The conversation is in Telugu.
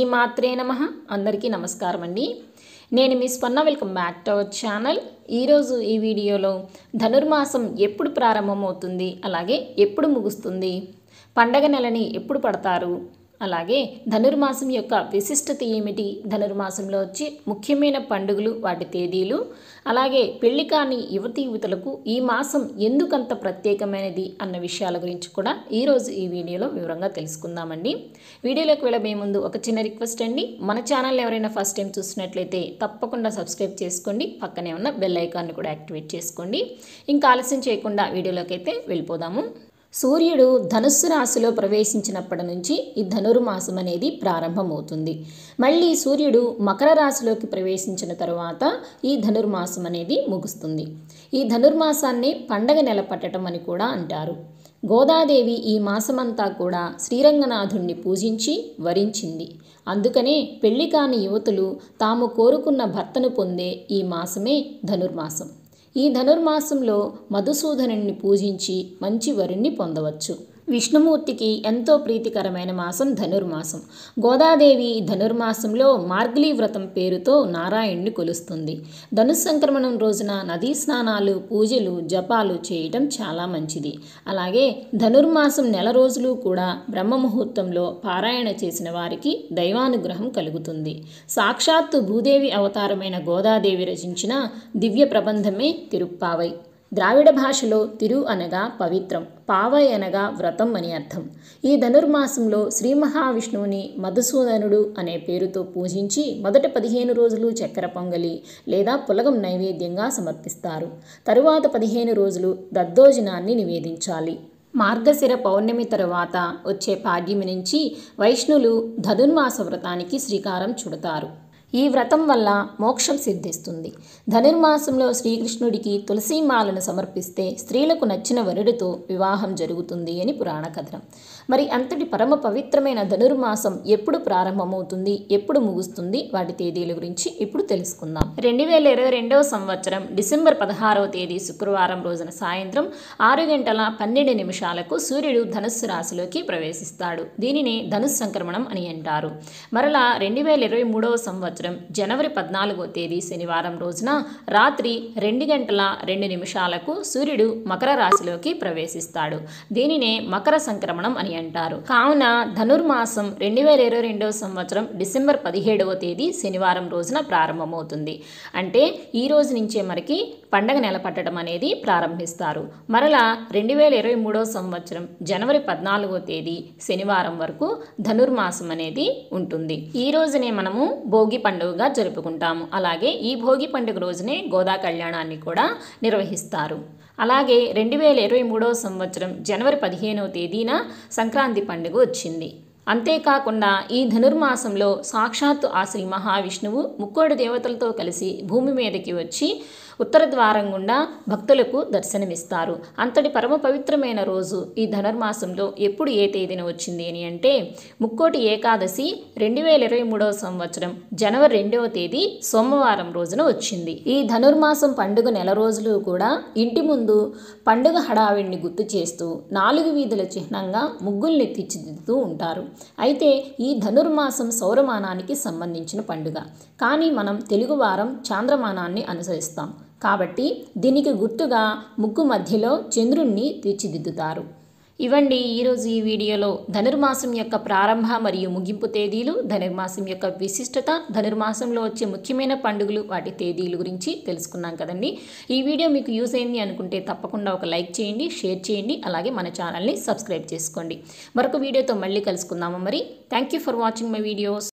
శ్రీమాత్రే నమ అందరికీ నమస్కారం అండి నేను మీ Spanna welcome back to our channel ఈరోజు ఈ వీడియోలో ధనుర్మాసం ఎప్పుడు ప్రారంభమవుతుంది అలాగే ఎప్పుడు ముగుస్తుంది పండగ నెలని ఎప్పుడు పడతారు అలాగే ధనుర్మాసం యొక్క విశిష్టత ఏమిటి ధనుర్మాసంలో వచ్చి ముఖ్యమైన పండుగలు వాటి తేదీలు అలాగే పెళ్లి కాని యువతి యువతులకు ఈ మాసం ఎందుకంత ప్రత్యేకమైనది అన్న విషయాల గురించి కూడా ఈరోజు ఈ వీడియోలో వివరంగా తెలుసుకుందామండి వీడియోలోకి వెళ్ళబోయే ముందు ఒక చిన్న రిక్వెస్ట్ అండి మన ఛానల్ ఎవరైనా ఫస్ట్ టైం చూసినట్లయితే తప్పకుండా సబ్స్క్రైబ్ చేసుకోండి పక్కనే ఉన్న బెల్ ఐకాన్ని కూడా యాక్టివేట్ చేసుకోండి ఇంకా ఆలస్యం చేయకుండా వీడియోలోకి అయితే వెళ్ళిపోదాము సూర్యుడు ధనుస్సు రాశిలో ప్రవేశించినప్పటి నుంచి ఈ ధనుర్మాసం అనేది ప్రారంభమవుతుంది మళ్ళీ సూర్యుడు మకర రాశిలోకి ప్రవేశించిన తరువాత ఈ ధనుర్మాసం అనేది ముగుస్తుంది ఈ ధనుర్మాసాన్ని పండగ నెల పట్టడం అని కూడా అంటారు గోదాదేవి ఈ మాసమంతా కూడా శ్రీరంగనాథుణ్ణి పూజించి వరించింది అందుకనే పెళ్లి కాని యువతులు తాము కోరుకున్న భర్తను పొందే ఈ మాసమే ధనుర్మాసం ఈ ధనుర్మాసంలో మధుసూదనుణ్ణి పూజించి మంచి వరుణ్ణి పొందవచ్చు విష్ణుమూర్తికి ఎంతో ప్రీతికరమైన మాసం ధనుర్మాసం గోదాదేవి ఈ ధనుర్మాసంలో మార్గళీ వ్రతం పేరుతో నారాయణ్ణి కొలుస్తుంది ధనుస్సంక్రమణం రోజున నదీ స్నానాలు పూజలు జపాలు చేయటం చాలా మంచిది అలాగే ధనుర్మాసం నెల రోజులు కూడా బ్రహ్మముహూర్తంలో పారాయణ చేసిన వారికి దైవానుగ్రహం కలుగుతుంది సాక్షాత్తు భూదేవి అవతారమైన గోదాదేవి రచించిన దివ్య ప్రబంధమే తిరుప్పావై ద్రావిడ భాషలో తిరు అనగా పవిత్రం పావై అనగా వ్రతం అని అర్థం ఈ ధనుర్మాసంలో శ్రీ మహావిష్ణువుని మధుసూదనుడు అనే పేరుతో పూజించి మొదటి పదిహేను రోజులు చక్కెర పొంగలి లేదా పులగం నైవేద్యంగా సమర్పిస్తారు తరువాత పదిహేను రోజులు దద్దోజనాన్ని నివేదించాలి మార్గశిర పౌర్ణమి తరువాత వచ్చే పాడ్యమి నుంచి వైష్ణులు ధనుర్మాస వ్రతానికి శ్రీకారం చుడతారు ఈ వ్రతం వల్ల మోక్షం సిద్ధిస్తుంది ధనుర్మాసంలో శ్రీకృష్ణుడికి తులసీమాలను సమర్పిస్తే స్త్రీలకు నచ్చిన వరుడితో వివాహం జరుగుతుంది అని పురాణ కథనం మరి అంతటి పరమ పవిత్రమైన ధనుర్మాసం ఎప్పుడు ప్రారంభమవుతుంది ఎప్పుడు ముగుస్తుంది వాటి తేదీల గురించి ఇప్పుడు తెలుసుకుందాం రెండు వేల ఇరవై రెండవ సంవత్సరం డిసెంబర్ పదహారవ తేదీ శుక్రవారం రోజున సాయంత్రం ఆరు గంటల పన్నెండు నిమిషాలకు సూర్యుడు ధనుస్సు రాశిలోకి ప్రవేశిస్తాడు దీనిని ధనుస్ సంక్రమణం అని అంటారు మరలా రెండు వేల ఇరవై మూడవ సంవత్సరం జనవరి పద్నాలుగో తేదీ శనివారం రోజున రాత్రి రెండు గంటల రెండు నిమిషాలకు సూర్యుడు మకర రాశిలోకి ప్రవేశిస్తాడు దీనినే మకర సంక్రమణం అని అంటారు కావున ధనుర్మాసం రెండు వేల ఇరవై రెండవ సంవత్సరం డిసెంబర్ పదిహేడవ తేదీ శనివారం రోజున ప్రారంభమవుతుంది అంటే ఈ రోజు నుంచే మనకి పండగ నెల పట్టడం అనేది ప్రారంభిస్తారు మరలా రెండు వేల ఇరవై మూడవ సంవత్సరం జనవరి పద్నాలుగో తేదీ శనివారం వరకు ధనుర్మాసం అనేది ఉంటుంది ఈ రోజునే మనము భోగి పండుగగా జరుపుకుంటాము అలాగే ఈ భోగి పండుగ రోజునే గోదా కళ్యాణాన్ని కూడా నిర్వహిస్తారు అలాగే రెండు వేల ఇరవై మూడవ సంవత్సరం జనవరి పదిహేనవ తేదీన సంక్రాంతి పండుగ వచ్చింది అంతేకాకుండా ఈ ధనుర్మాసంలో సాక్షాత్తు ఆ శ్రీ మహావిష్ణువు ముక్కోడి దేవతలతో కలిసి భూమి మీదకి వచ్చి ఉత్తర ద్వారం గుండా భక్తులకు దర్శనమిస్తారు అంతటి పరమ పవిత్రమైన రోజు ఈ ధనుర్మాసంలో ఎప్పుడు ఏ తేదీన వచ్చింది అని అంటే ముక్కోటి ఏకాదశి రెండు వేల ఇరవై మూడవ సంవత్సరం జనవరి రెండవ తేదీ సోమవారం రోజున వచ్చింది ఈ ధనుర్మాసం పండుగ నెల రోజులు కూడా ఇంటి ముందు పండుగ హడావిడిని గుర్తు చేస్తూ నాలుగు వీధుల చిహ్నంగా ముగ్గుల్ని తీర్చిదిద్దుతూ ఉంటారు అయితే ఈ ధనుర్మాసం సౌరమానానికి సంబంధించిన పండుగ కానీ మనం తెలుగువారం చాంద్రమానాన్ని అనుసరిస్తాం కాబట్టి దీనికి గుర్తుగా ముగ్గు మధ్యలో చంద్రుణ్ణి తీర్చిదిద్దుతారు ఇవండి ఈరోజు ఈ వీడియోలో ధనుర్మాసం యొక్క ప్రారంభ మరియు ముగింపు తేదీలు ధనుర్మాసం యొక్క విశిష్టత ధనుర్మాసంలో వచ్చే ముఖ్యమైన పండుగలు వాటి తేదీల గురించి తెలుసుకున్నాం కదండి ఈ వీడియో మీకు యూస్ అయింది అనుకుంటే తప్పకుండా ఒక లైక్ చేయండి షేర్ చేయండి అలాగే మన ఛానల్ని సబ్స్క్రైబ్ చేసుకోండి మరొక వీడియోతో మళ్ళీ కలుసుకుందాము మరి thank you for watching my videos